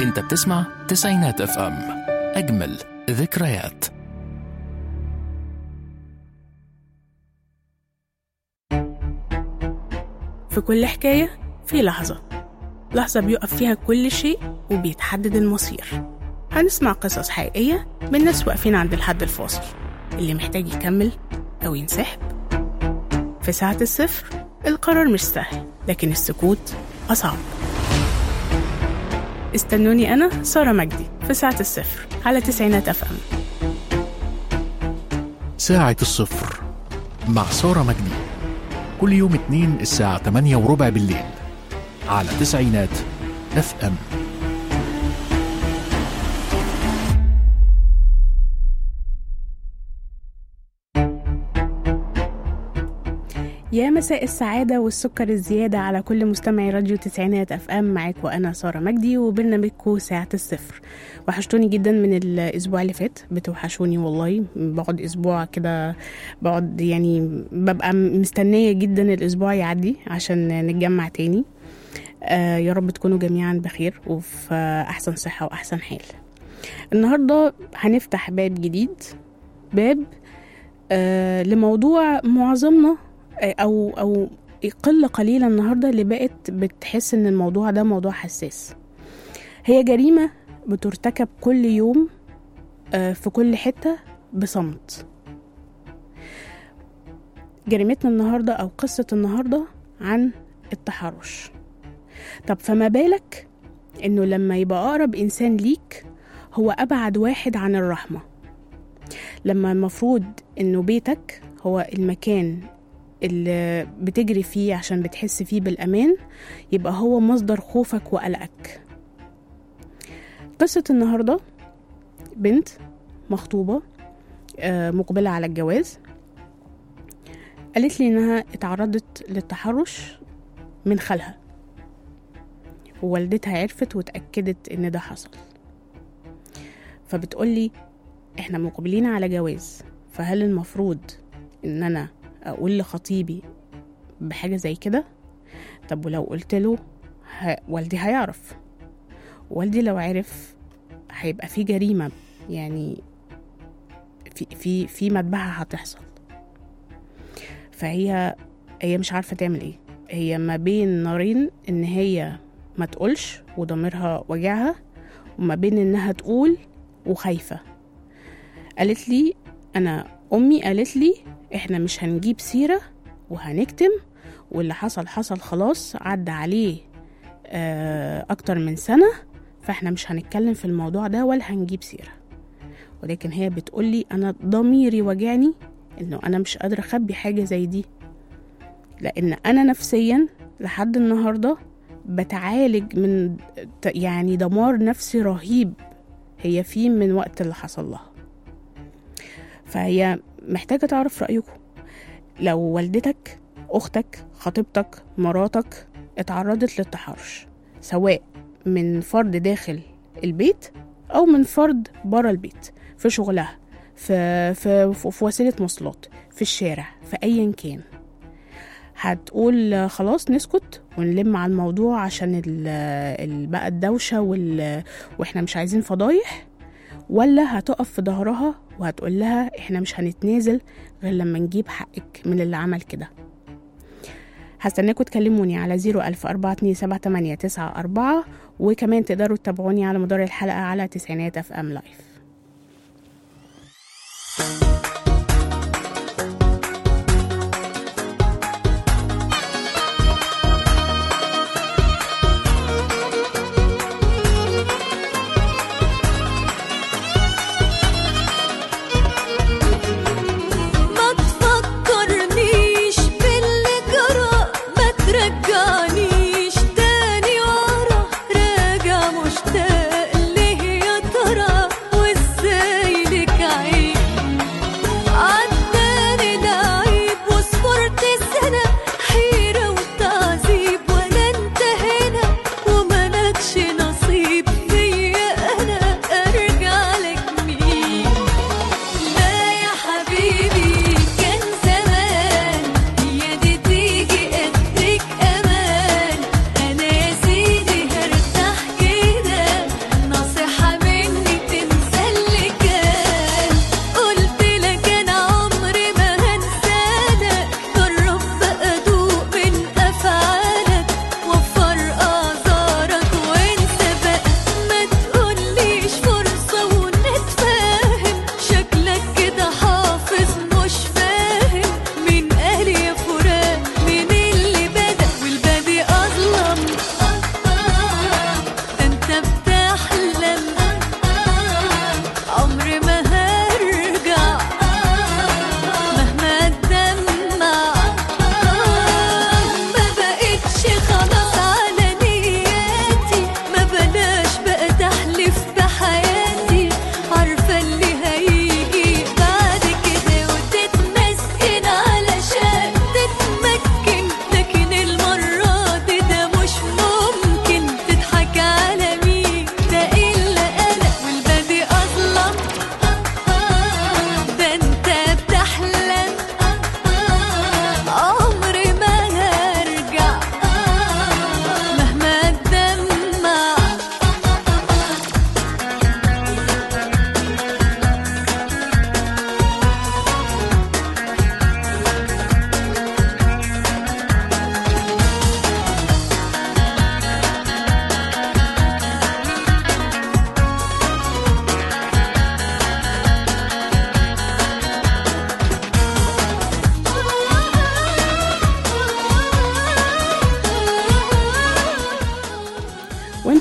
انت بتسمع تسعينات اف ام اجمل ذكريات في كل حكاية في لحظة لحظة بيقف فيها كل شيء وبيتحدد المصير هنسمع قصص حقيقية من ناس واقفين عند الحد الفاصل اللي محتاج يكمل أو ينسحب في ساعة الصفر القرار مش سهل لكن السكوت أصعب استنوني أنا سارة مجدي في ساعة الصفر على تسعينات أف أم ساعة الصفر مع سارة مجدي كل يوم اتنين الساعة 8 وربع بالليل على تسعينات اف ام يا مساء السعادة والسكر الزيادة على كل مستمعي راديو تسعينات اف ام معاك وانا سارة مجدي وبرنامجكم ساعة الصفر وحشتوني جدا من الاسبوع اللي فات بتوحشوني والله بقعد اسبوع كده بقعد يعني ببقى مستنية جدا الاسبوع يعدي عشان نتجمع تاني آه يا رب تكونوا جميعا بخير وفي احسن صحة واحسن حال النهاردة هنفتح باب جديد باب آه لموضوع معظمنا او او قله قليله النهارده اللي بقت بتحس ان الموضوع ده موضوع حساس هي جريمه بترتكب كل يوم آه، في كل حته بصمت جريمتنا النهارده او قصه النهارده عن التحرش طب فما بالك انه لما يبقى اقرب انسان ليك هو ابعد واحد عن الرحمه لما المفروض انه بيتك هو المكان اللي بتجري فيه عشان بتحس فيه بالأمان يبقى هو مصدر خوفك وقلقك قصة النهاردة بنت مخطوبة آه، مقبلة على الجواز قالت لي إنها اتعرضت للتحرش من خالها ووالدتها عرفت واتأكدت إن ده حصل فبتقولي احنا مقبلين على جواز فهل المفروض ان انا اقول لخطيبي بحاجه زي كده طب ولو قلت له ه... والدي هيعرف والدي لو عرف هيبقى في جريمه يعني في في في مذبحه هتحصل فهي هي مش عارفه تعمل ايه هي ما بين نارين ان هي ما تقولش وضميرها وجعها وما بين انها تقول وخايفه قالت لي انا امي قالت لي احنا مش هنجيب سيرة وهنكتم واللي حصل حصل خلاص عدى عليه آه، اكتر من سنة فاحنا مش هنتكلم في الموضوع ده ولا هنجيب سيرة ولكن هي بتقولي انا ضميري وجعني انه انا مش قادرة اخبي حاجة زي دي لان انا نفسيا لحد النهاردة بتعالج من يعني دمار نفسي رهيب هي فيه من وقت اللي حصل لها فهي محتاجة تعرف رأيكم لو والدتك أختك خطيبتك مراتك اتعرضت للتحرش سواء من فرد داخل البيت أو من فرد برا البيت في شغلها في, في, في وسيلة مواصلات في الشارع في أيا كان هتقول خلاص نسكت ونلم على الموضوع عشان ال- ال- بقى الدوشة وال... واحنا مش عايزين فضايح ولا هتقف في ظهرها وهتقول لها احنا مش هنتنازل غير لما نجيب حقك من اللي عمل كده هستناكم تكلموني على 014278994 وكمان تقدروا تتابعوني على مدار الحلقة على تسعينات اف ام لايف ما تفكرنيش باللي جرى ما ترجعنيش تاني ورا راجع مشتاق ليه يا ترى وازاي لك عيب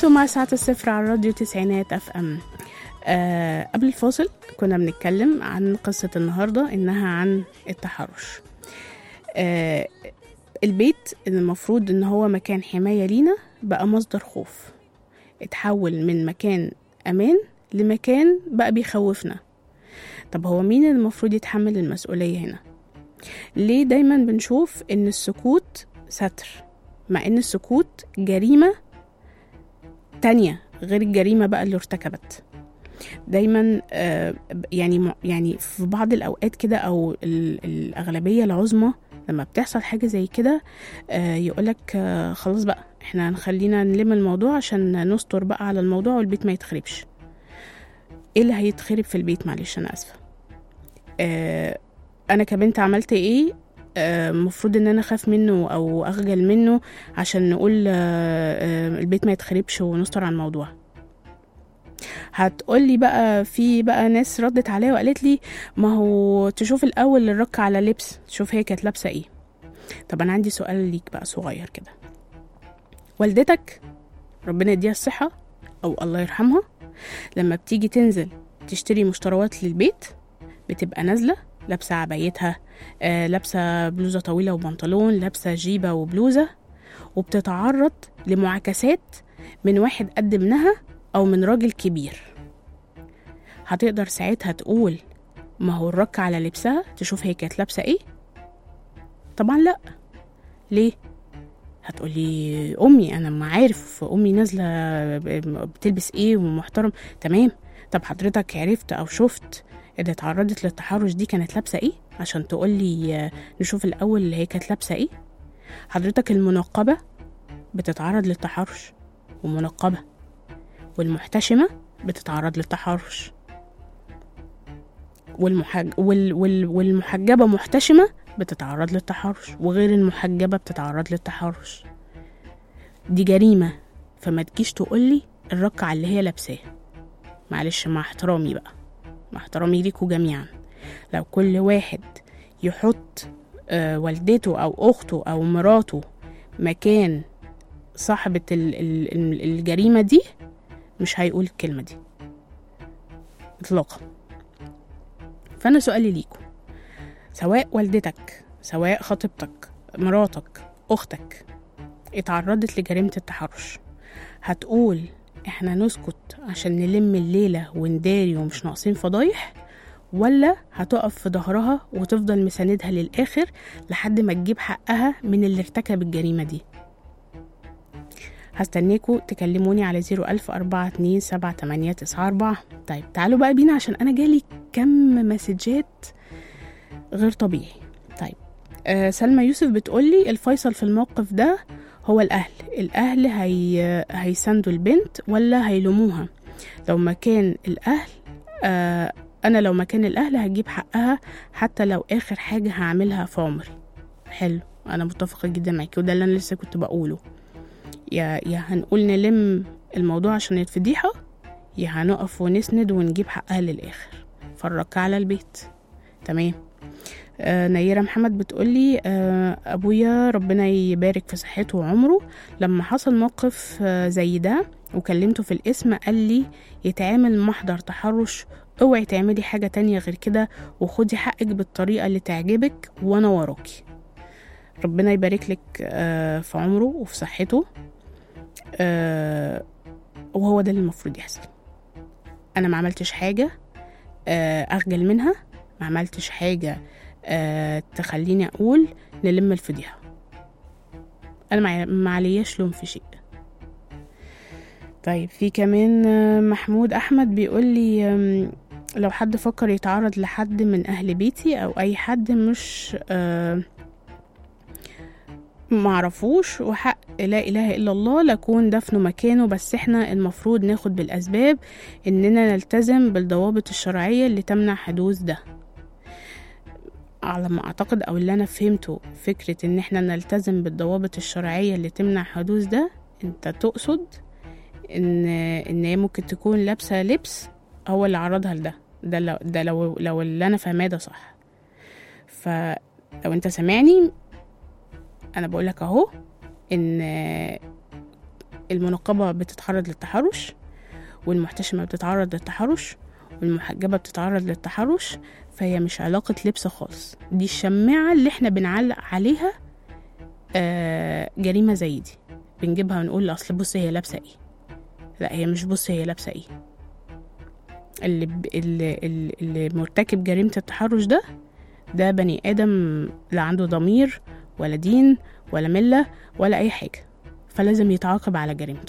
انتم مع ساعة الصفر على راديو تسعينات اف ام آه قبل الفاصل كنا بنتكلم عن قصة النهاردة انها عن التحرش آه البيت اللي المفروض ان هو مكان حماية لينا بقى مصدر خوف اتحول من مكان امان لمكان بقى بيخوفنا طب هو مين اللي المفروض يتحمل المسؤولية هنا ليه دايما بنشوف ان السكوت ستر مع ان السكوت جريمة تانية غير الجريمة بقى اللي ارتكبت دايما آه، يعني م- يعني في بعض الاوقات كده او ال- الاغلبيه العظمى لما بتحصل حاجه زي كده آه، يقولك آه، خلاص بقى احنا هنخلينا نلم الموضوع عشان نستر بقى على الموضوع والبيت ما يتخربش ايه اللي هيتخرب في البيت معلش انا اسفه آه، انا كبنت عملت ايه آه، المفروض ان انا اخاف منه او اخجل منه عشان نقول آه، آه، البيت ما يتخربش ونستر على الموضوع هتقولي بقى في بقى ناس ردت عليا وقالت لي ما هو تشوف الاول الرك على لبس تشوف هي كانت لابسه ايه طب انا عندي سؤال ليك بقى صغير كده والدتك ربنا يديها الصحه او الله يرحمها لما بتيجي تنزل تشتري مشتريات للبيت بتبقى نازله لابسه عبايتها آه لابسه بلوزه طويله وبنطلون لابسه جيبه وبلوزه وبتتعرض لمعاكسات من واحد قد منها او من راجل كبير هتقدر ساعتها تقول ما هو الرك على لبسها تشوف هي كانت لابسه ايه طبعا لا ليه هتقولي امي انا ما عارف امي نازله بتلبس ايه ومحترم تمام طب حضرتك عرفت او شفت اللي اتعرضت للتحرش دي كانت لابسه ايه عشان تقولي آه، نشوف الاول اللي هي كانت لابسه ايه حضرتك المنقبه بتتعرض للتحرش ومنقبه والمحتشمه بتتعرض للتحرش والمحج... وال... وال... والمحجبه محتشمه بتتعرض للتحرش وغير المحجبه بتتعرض للتحرش دي جريمه فما تجيش تقولي الرك على اللي هي لابساه معلش مع احترامي بقى مع احترامي ليكوا جميعا لو كل واحد يحط آه، والدته او اخته او مراته مكان صاحبة ال- ال- ال- الجريمة دي مش هيقول الكلمة دي اطلاقا فانا سؤالي ليكوا سواء والدتك سواء خطيبتك مراتك اختك اتعرضت لجريمة التحرش هتقول احنا نسكت عشان نلم الليلة ونداري ومش ناقصين فضايح ولا هتقف في ظهرها وتفضل مساندها للآخر لحد ما تجيب حقها من اللي ارتكب الجريمة دي هستناكوا تكلموني على زيرو ألف أربعة اتنين سبعة تمانية تسعة أربعة طيب تعالوا بقى بينا عشان أنا جالي كم مسجات غير طبيعي طيب آه سلمى يوسف بتقولي الفيصل في الموقف ده هو الأهل الأهل هي... هيساندوا البنت ولا هيلوموها لو مكان الأهل آه أنا لو مكان الأهل هجيب حقها حتى لو آخر حاجة هعملها في عمري حلو أنا متفقة جدا معاكي وده اللي أنا لسه كنت بقوله يا يا هنقول نلم الموضوع عشان يتفضيحة يا هنقف ونسند ونجيب حقها للآخر فرجها على البيت تمام آه نيرة محمد بتقولي آه أبويا ربنا يبارك في صحته وعمره لما حصل موقف آه زي ده وكلمته في الاسم قال لي يتعامل محضر تحرش اوعي تعملي حاجة تانية غير كده وخدي حقك بالطريقة اللي تعجبك وانا وراكي ربنا يبارك لك آه في عمره وفي صحته آه وهو ده اللي المفروض يحصل انا ما عملتش حاجة آه اخجل منها ما عملتش حاجة آه تخليني اقول نلم الفضيحة انا ما- ما علياش لوم في شيء طيب في كمان آه، محمود احمد بيقول لي آم، لو حد فكر يتعرض لحد من اهل بيتي او اي حد مش آه معرفوش وحق لا اله الا الله لكون دفنه مكانه بس احنا المفروض ناخد بالاسباب اننا نلتزم بالضوابط الشرعيه اللي تمنع حدوث ده على ما اعتقد او اللي انا فهمته فكره ان احنا نلتزم بالضوابط الشرعيه اللي تمنع حدوث ده انت تقصد ان ان هي ممكن تكون لابسه لبس هو اللي عرضها لده ده لو ده لو لو اللي انا فاهماه ده صح فلو انت سامعني انا بقولك اهو ان المنقبة بتتعرض للتحرش والمحتشمة بتتعرض للتحرش والمحجبة بتتعرض للتحرش فهي مش علاقة لبس خالص دي الشماعة اللي احنا بنعلق عليها آه جريمة زي دي بنجيبها ونقول أصل بص هي لابسة ايه لا هي مش بص هي لابسة ايه اللي, ب... اللي, اللي, اللي مرتكب جريمة التحرش ده ده بني آدم لا عنده ضمير ولا دين ولا ملة ولا أي حاجة فلازم يتعاقب على جريمته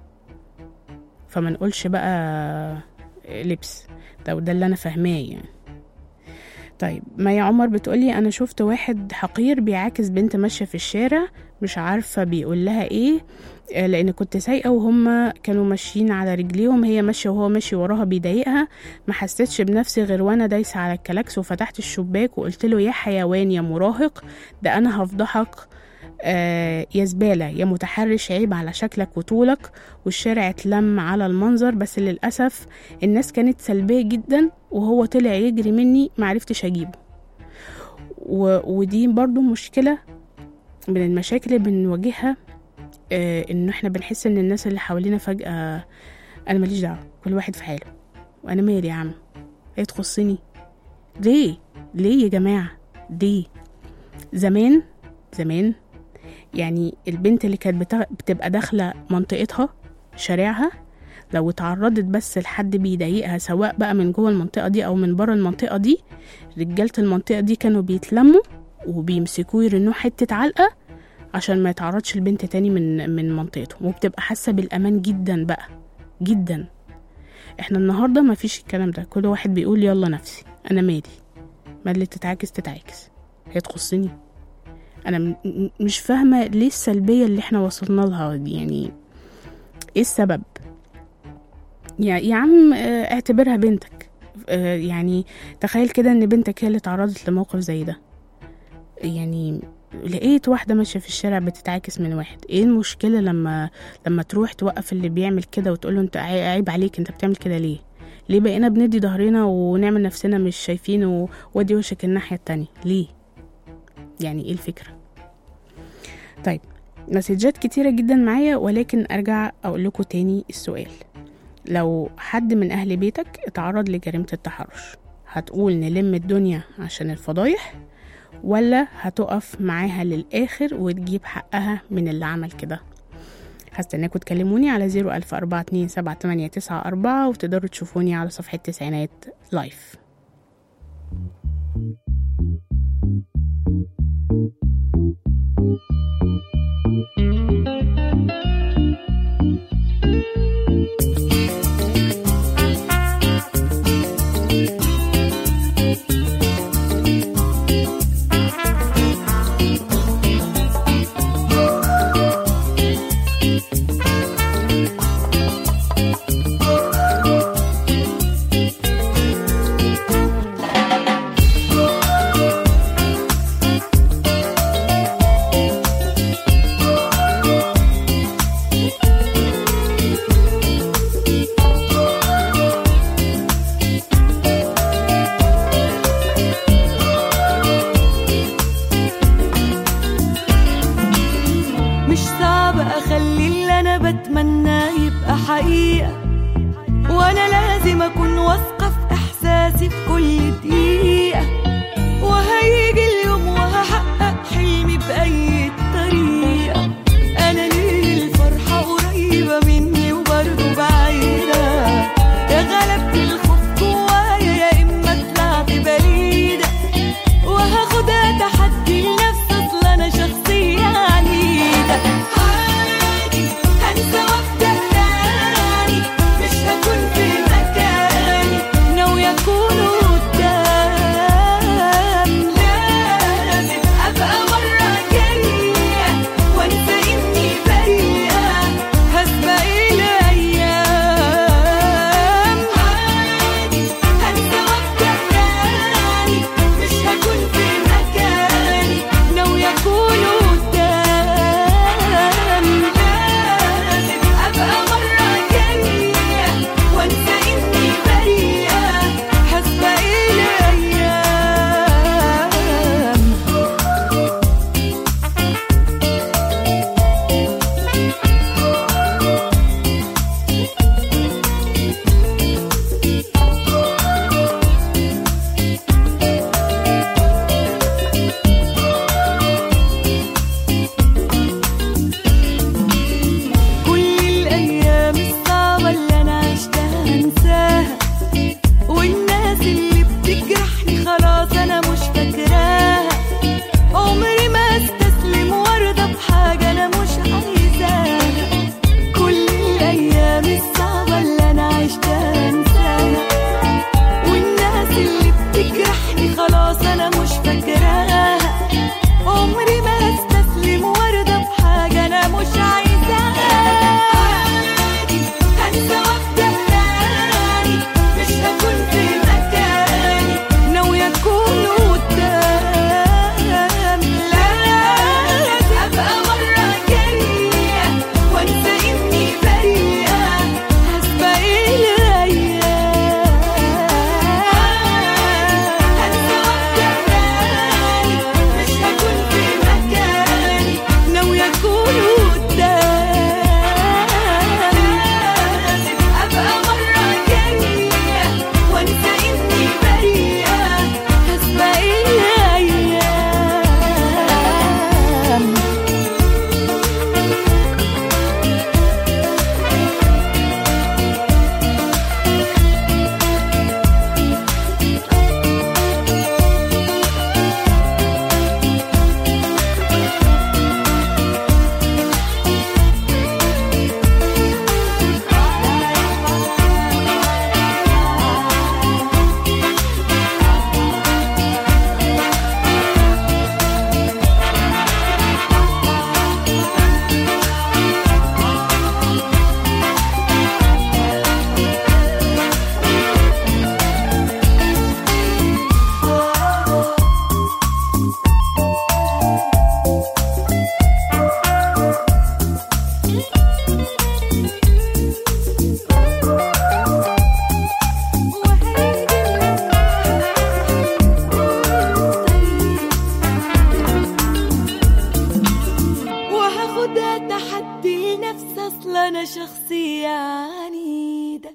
فما نقولش بقى لبس ده وده اللي أنا فاهماه يعني طيب مي عمر بتقولي أنا شفت واحد حقير بيعاكس بنت ماشية في الشارع مش عارفة بيقول لها إيه آه، لأن كنت سايقة وهم كانوا ماشيين على رجليهم هي ماشية وهو ماشي وراها بيضايقها ما حسيتش بنفسي غير وأنا دايسة على الكلاكس وفتحت الشباك وقلت له يا حيوان يا مراهق ده أنا هفضحك آه يا زبالة يا متحرش عيب على شكلك وطولك والشارع اتلم على المنظر بس للأسف الناس كانت سلبية جدا وهو طلع يجري مني معرفتش أجيبه و... ودي برضو مشكلة من المشاكل اللي بنواجهها آه إن إحنا بنحس إن الناس اللي حوالينا فجأة أنا ماليش دعوة كل واحد في حاله وأنا مالي يا عم هي تخصني ليه ليه يا جماعة ليه زمان زمان يعني البنت اللي كانت بتا- بتبقى داخلة منطقتها شارعها لو اتعرضت بس لحد بيضايقها سواء بقى من جوه المنطقة دي أو من بره المنطقة دي رجالة المنطقة دي كانوا بيتلموا وبيمسكوه يرنوه حتة علقة عشان ما يتعرضش البنت تاني من من منطقته وبتبقى حاسة بالأمان جدا بقى جدا احنا النهاردة ما فيش الكلام ده كل واحد بيقول يلا نفسي أنا مالي ما اللي تتعاكس تتعاكس هي تخصني انا م- م- مش فاهمه ليه السلبيه اللي احنا وصلنا لها دي يعني ايه السبب يا, يا عم آه، اعتبرها بنتك آه، يعني تخيل كده ان بنتك هي اللي اتعرضت لموقف زي ده يعني لقيت واحده ماشيه في الشارع بتتعاكس من واحد ايه المشكله لما لما تروح توقف اللي بيعمل كده وتقول له انت عي- عيب عليك انت بتعمل كده ليه ليه بقينا بندي ظهرنا ونعمل نفسنا مش شايفين و- وادي وشك الناحيه التانية ليه يعني ايه الفكرة طيب مسجات كتيرة جدا معايا ولكن ارجع اقول لكم تاني السؤال لو حد من اهل بيتك اتعرض لجريمة التحرش هتقول نلم الدنيا عشان الفضايح ولا هتقف معاها للآخر وتجيب حقها من اللي عمل كده هستناكم تكلموني على زيرو ألف أربعة اتنين سبعة تمانية تسعة أربعة وتقدروا تشوفوني على صفحة تسعينات لايف مش صعب اخلي اللي انا بتمناه يبقى حقيقة وانا لازم اكون واثقة في احساسي في كل دقيقة وهيجي اليوم وهحقق حلمي بأي طريقة انا ليه الفرحة قريبة مني وبرضه بعيدة يا غلبت الخوف جوايا يا اما طلعت بعيدة وهاخدها تحدي لنفسي اصل انا شخصية عنيدة عادي هنسى وابدأ تاني مش هكون في مكاني ناوية اكون قدام تحدي لنفسي اصل انا شخصية عنيدة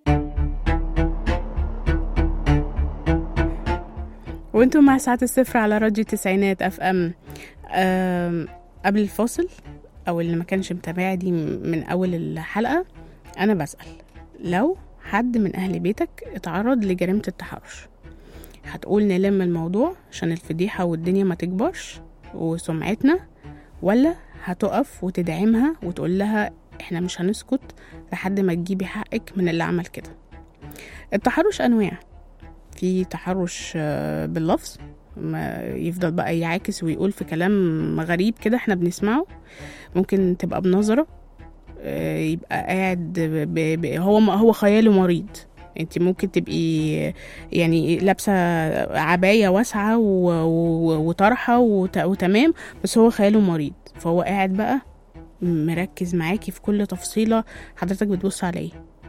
وانتم مع ساعة الصفر على راديو تسعينات اف ام آم، قبل الفاصل او اللي ما كانش متابع دي من اول الحلقة انا بسأل لو حد من اهل بيتك اتعرض لجريمة التحرش هتقول نلم الموضوع عشان الفضيحة والدنيا ما تكبرش وسمعتنا ولا هتقف وتدعمها وتقول لها احنا مش هنسكت لحد ما تجيبي حقك من اللي عمل كده التحرش انواع في تحرش آه، باللفظ ما يفضل بقى يعاكس ويقول في كلام غريب كده احنا بنسمعه ممكن تبقى بنظرة آه، يبقى قاعد ب... ب... هو هو خياله مريض انت ممكن تبقي يعني لابسه عبايه واسعه و... و... وطرحه وت... وتمام بس هو خياله مريض فهو قاعد بقى مركز معاكي في كل تفصيله حضرتك بتبص عليه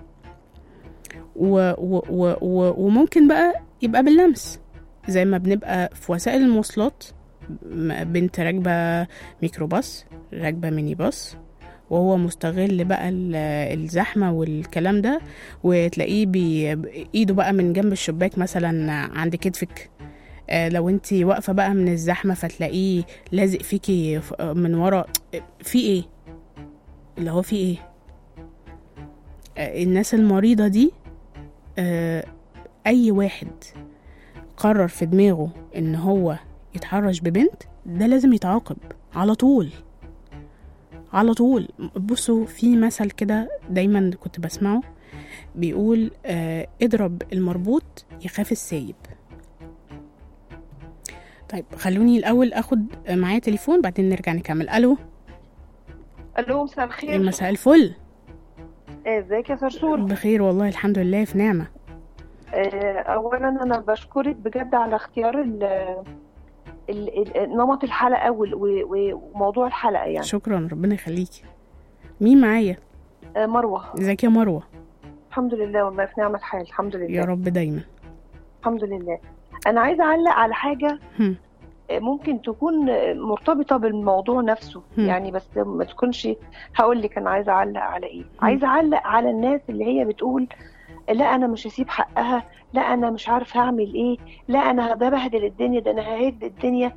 و... و... و... و... وممكن بقى يبقى باللمس زي ما بنبقى في وسائل المواصلات م- بنت راكبه ميكروباص راكبه ميني باص وهو مستغل بقى ال- الزحمة والكلام ده وتلاقيه بي... ايده بقى من جنب الشباك مثلا عند كتفك آه، لو انت واقفة بقى من الزحمة فتلاقيه لازق فيكي ف- من ورا في ايه اللي هو في ايه آه، الناس المريضة دي آه، اي واحد قرر في دماغه ان هو يتحرش ببنت ده لازم يتعاقب على طول على طول بصوا في مثل كده دايما كنت بسمعه بيقول آه اضرب المربوط يخاف السايب طيب خلوني الاول اخد معايا تليفون بعدين نرجع نكمل الو الو مساء الخير مساء الفل آه، ازيك يا صرصور بخير والله الحمد لله في نعمه آه، اولا انا بشكرك بجد على اختيار ال ال- ال- نمط الحلقه وال- و- و- وموضوع الحلقه يعني شكرا ربنا يخليكي مين معايا آه، مروه ازيك يا مروه الحمد لله والله في نعمه الحال الحمد لله يا رب دايما الحمد لله انا عايزه اعلق على حاجه هم. آه، ممكن تكون آه، مرتبطه بالموضوع نفسه هم. يعني بس ما تكونش هقول لك انا عايزه اعلق على ايه عايزه اعلق على الناس اللي هي بتقول لا انا مش هسيب حقها لا انا مش عارف هعمل ايه لا انا ده بهدل الدنيا ده انا ههد الدنيا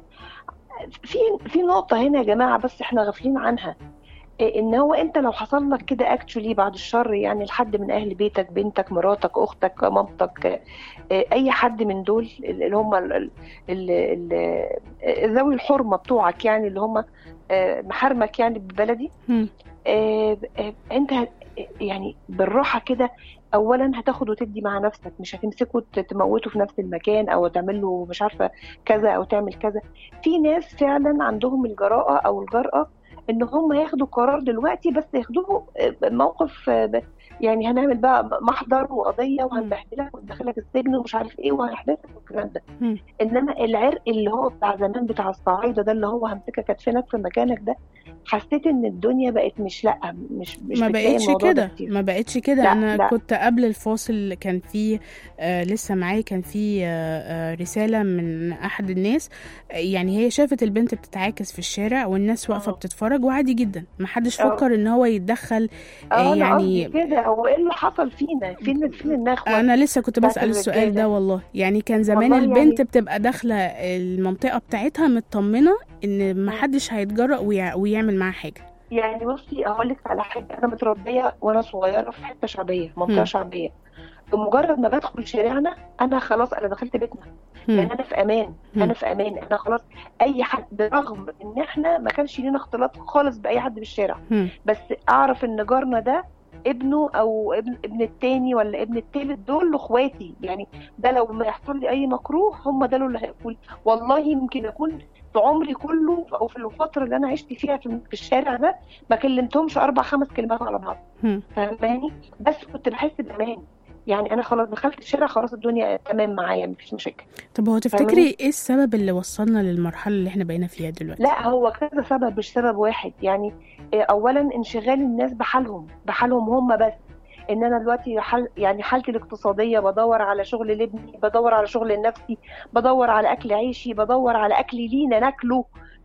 في في نقطه هنا يا جماعه بس احنا غافلين عنها إيه ان هو انت لو حصل لك كده اكشولي بعد الشر يعني لحد من اهل بيتك بنتك مراتك اختك مامتك إيه، اي حد من دول اللي هم ال- ال- ال- ال- ذوي الحرمه بتوعك يعني اللي هم آه، محارمك يعني بالبلدي هم. آه، آه، انت هت- يعني بالراحه كده اولا هتاخد وتدي مع نفسك مش هتمسكه ت- تموته في نفس المكان او تعمل له مش عارفه كذا او تعمل كذا في ناس فعلا عندهم الجراءه او الجرأه ان هم ياخدوا قرار دلوقتي بس ياخدوه آه، موقف آه، ب- يعني هنعمل بقى محضر وقضيه وهنبهدلك وندخلك السجن ومش عارف ايه وهنحبسك والكلام ده مم. انما العرق اللي هو بتاع زمان بتاع الصعايده ده اللي هو همسكك ادفنك في مكانك ده حسيت ان الدنيا بقت مش لا مش مش ما بتلاقي بقتش الموضوع ده كده كتير. ما بقتش كده لا، انا لا. كنت قبل الفاصل كان في آه لسه معايا كان في آه آه رساله من احد الناس آه، يعني هي شافت البنت بتتعاكس في الشارع والناس واقفه اه. بتتفرج وعادي جدا ما حدش اه. فكر ان هو يتدخل اه انا يعني- قصدي كده هو ايه اللي حصل فينا فين فين النخوه انا لسه كنت بتاعت بسأل السؤال ده الرجالة. والله يعني كان زمان والله البنت يعني- بتبقى داخله المنطقه بتاعتها مطمنه ان ما حدش هيتجرأ ويع- ويعمل معاها حاجه يعني بصي اقول لك على حاجه انا متربيه وانا صغيره في حته شعبيه منطقه مم. شعبيه بمجرد ما بدخل شارعنا انا خلاص انا دخلت بيتنا هم. يعني انا في امان مم. انا في امان احنا خلاص اي حد برغم ان احنا ما كانش لينا اختلاط خالص باي حد في الشارع هم. بس اعرف ان جارنا ده ابنه او ابن ابن التاني ولا ابن التالت دول اخواتي يعني ده لو ما يحصل لي اي مكروه هم ده اللي هيقول والله يمكن اكون في عمري كله او في الفتره اللي انا عشت فيها في في الشارع ده ما كلمتهمش اربع خمس كلمات على بعض هم. فاهماني بس كنت بحس بامان يعني انا خلاص دخلت الشارع خلاص الدنيا تمام معايا مفيش مشاكل طب هو تفتكري فاهماني؟ ايه السبب اللي وصلنا للمرحله اللي احنا بقينا فيها دلوقتي لا هو كذا سبب مش سبب واحد يعني آه، اولا انشغال الناس بحالهم بحالهم هم بس ان انا دلوقتي حال يعني حالتي الاقتصاديه بدور على شغل لابني بدور على شغل لنفسي بدور على اكل عيشي بدور على اكل لينا ناكله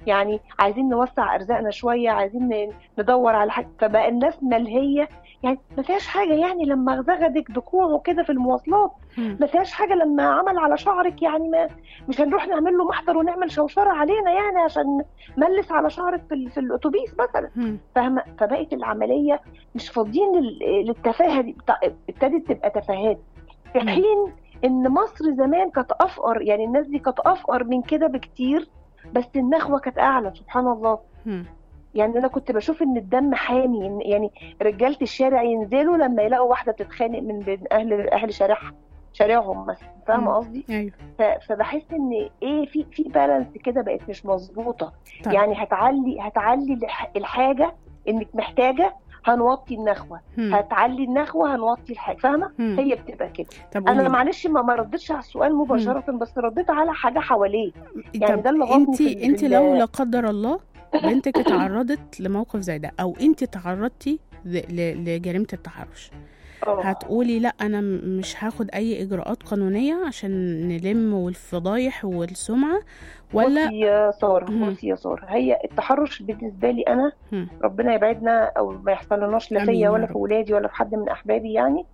يعني عايزين نوسع ارزاقنا شويه عايزين ن- ندور على حاجه فبقى الناس ملهيه يعني ما فيهاش حاجه يعني لما زغدك دكوعه كده في المواصلات مم. ما فيهاش حاجه لما عمل على شعرك يعني ما مش هنروح نعمل له محضر ونعمل شوشره علينا يعني عشان ملس على شعرك في, ال- في الاتوبيس مثلا مم. فاهمه فبقت العمليه مش فاضيين لل- للتفاهه دي بتاع- ابتدت تبقى تفاهات في مم. حين ان مصر زمان كانت افقر يعني الناس دي كانت افقر من كده بكتير بس النخوه كانت اعلى سبحان الله مم. يعني انا كنت بشوف ان الدم حامي إن- يعني رجاله الشارع ينزلوا لما يلاقوا واحده بتتخانق من بين اهل اهل شارعها شارعهم مثلا مم. فاهمه قصدي ايوه ف- فبحس ان ايه في في بالانس كده بقت مش مظبوطه طيب. يعني هتعلي هتعلي الح- الحاجه انك محتاجه هنوطي النخوه مم. هتعلي النخوه هنوطي الحاجه فاهمه مم. هي بتبقى كده طب انا قولي معلش ما ما ردتش على السؤال مباشره بس رديت على حاجه حواليه يعني طب ده اللي غلطني انت في ال- انت في لو ال- لا قدر الله بنتك اتعرضت لموقف زي ده او انت تعرضتي ل- ل- لجريمه التحرش آه. هتقولي لا انا م- مش هاخد اي اجراءات قانونيه عشان نلم والفضايح والسمعه ولا بصي يا ساره مم. بصي يا ساره هي التحرش بالنسبه لي انا مم. ربنا يبعدنا او ما يحصلناش لا آمين فيا يا ولا رب. في ولادي ولا في حد من احبابي يعني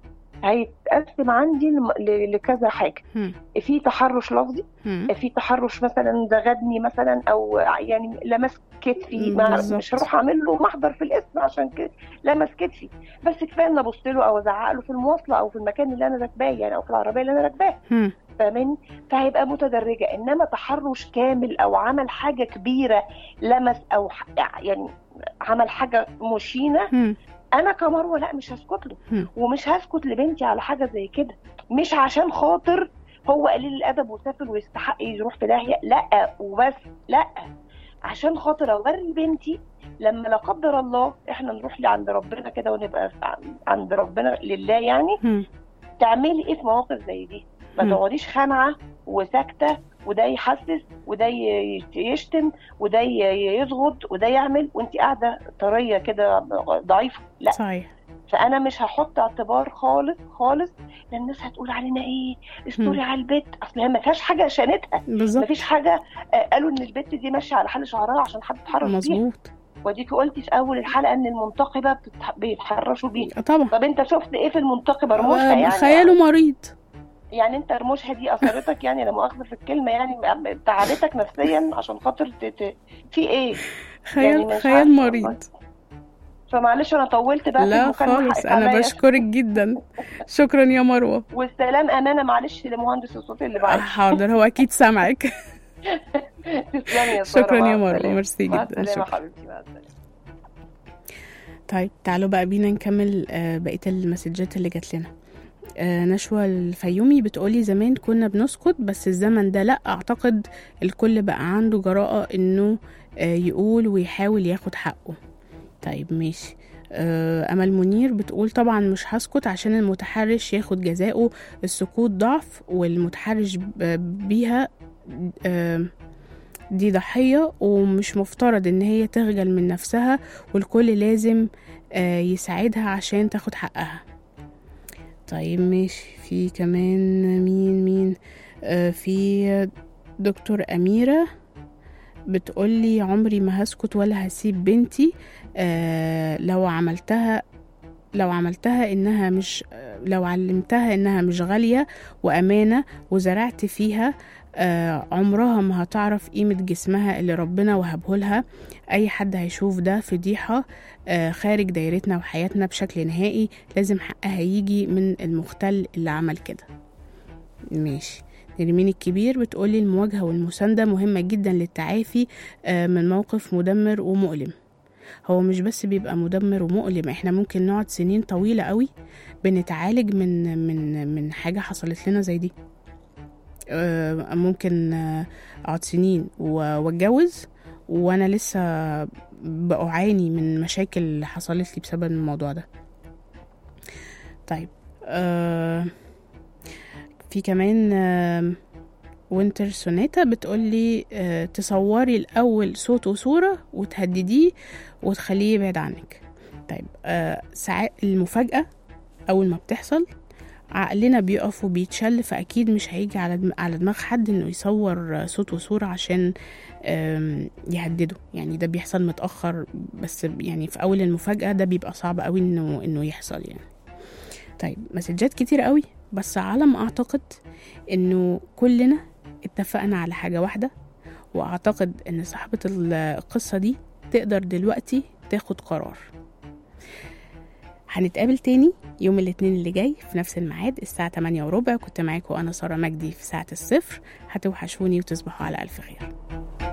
هيتقسم عندي لم- ل- لكذا حاجه مم. في تحرش لفظي مم. في تحرش مثلا زغدني مثلا او يعني لمس كتفي ما بالظبط. مش هروح اعمل له محضر في الاسم عشان كده لمس كتفي بس كفايه ان ابص له او ازعق له في المواصله او في المكان اللي انا راكباه يعني او في العربيه اللي انا راكباها مم. فاهماني فهيبقى متدرجه انما تحرش كامل او عمل حاجه كبيره لمس او ح- يعني عمل حاجه مشينه مم. انا كمروه لا مش هسكت له هم. ومش هسكت لبنتي على حاجه زي كده مش عشان خاطر هو قليل الادب وسافر ويستحق يروح في داهيه لا وبس لا عشان خاطر اوري بنتي لما لا قدر الله احنا نروح لعند ربنا كده ونبقى عند ربنا لله يعني مم. تعملي ايه في مواقف زي دي ما مم. تقعديش خانعه وساكته وده يحسس وده ي- يشتم وده ي- يضغط وده يعمل وانت قاعده طريه كده ضعيفه لا صحيح فانا مش هحط اعتبار خالص خالص لان الناس هتقول علينا ايه استوري على البيت اصل هي ما فيهاش حاجه شانتها ما بالظبط فيش حاجه آه، قالوا ان البت دي ماشيه على حل شعرها عشان حد اتحرش بيها مظبوط وديكي قلتي في اول الحلقه ان المنتقبه بتتح- بيتحرشوا بيها طبعا طب انت شفت ايه في المنتقبه رموشها آه، يعني خياله مريض يعني انت رموشها دي اثرتك يعني لا مؤاخذه في الكلمه يعني تعبتك نفسيا عشان خاطر ت... ت... في ايه خيال مش خيال عارفة مريض والله. فمعلش انا طولت بقى في لا المكالمه خالص حقك انا عليا. بشكرك جدا شكرا يا مروه والسلام امانه معلش لمهندس الصوت اللي معاك حاضر هو اكيد سامعك تسلمي يا ساره شكرا مع يا مروه السلامة. ميرسي مع جدا السلامه شكرا حبيبتي مع السلامه طيب تعالوا بقى بينا نكمل آه، بقية المسجات اللي جات لنا آه، نشوى الفيومي بتقولي زمان كنا بنسكت بس الزمن ده لا اعتقد الكل بقى عنده جراءة انه آه، يقول ويحاول ياخد حقه طيب ماشي آه، أمل منير بتقول طبعا مش هسكت عشان المتحرش ياخد جزاؤه السكوت ضعف والمتحرش ب- بيها آه، دي ضحية ومش مفترض ان هي تخجل من نفسها والكل لازم آه، يساعدها عشان تاخد حقها طيب ماشي في كمان مين مين آه، في دكتور أميرة بتقولي عمري ما هسكت ولا هسيب بنتي آه، لو عملتها لو عملتها انها مش لو علمتها انها مش غالية وامانة وزرعت فيها آه، عمرها ما هتعرف قيمة جسمها اللي ربنا وهبهولها اي حد هيشوف ده فضيحة آه، خارج دايرتنا وحياتنا بشكل نهائي لازم حقها يجي من المختل اللي عمل كده ماشي نرمين الكبير بتقولي المواجهة والمساندة مهمة جدا للتعافي آه، من موقف مدمر ومؤلم هو مش بس بيبقى مدمر ومؤلم احنا ممكن نقعد سنين طويلة قوي بنتعالج من من من حاجة حصلت لنا زي دي آه، ممكن آه، اقعد سنين و- واتجوز وانا لسه بعاني من مشاكل حصلت لي بسبب الموضوع ده طيب آه في كمان آه وينتر سونيتا بتقولي آه تصوري الأول صوت وصورة وتهدديه وتخليه يبعد عنك طيب آه ساعات المفاجأة أول ما بتحصل عقلنا بيقف وبيتشل فأكيد مش هيجي على دم- على دماغ حد إنه يصور صوت وصورة عشان آم، يهدده يعني ده بيحصل متأخر بس يعني في أول المفاجأة ده بيبقى صعب قوي إنه إنه يحصل يعني طيب مسجات كتير قوي بس على ما أعتقد إنه كلنا اتفقنا على حاجة واحدة وأعتقد إن صاحبة القصة دي تقدر دلوقتي تاخد قرار هنتقابل تاني يوم الاثنين اللي جاي في نفس الميعاد الساعة 8 وربع كنت معاكم أنا سارة مجدي في ساعة الصفر هتوحشوني وتصبحوا على ألف خير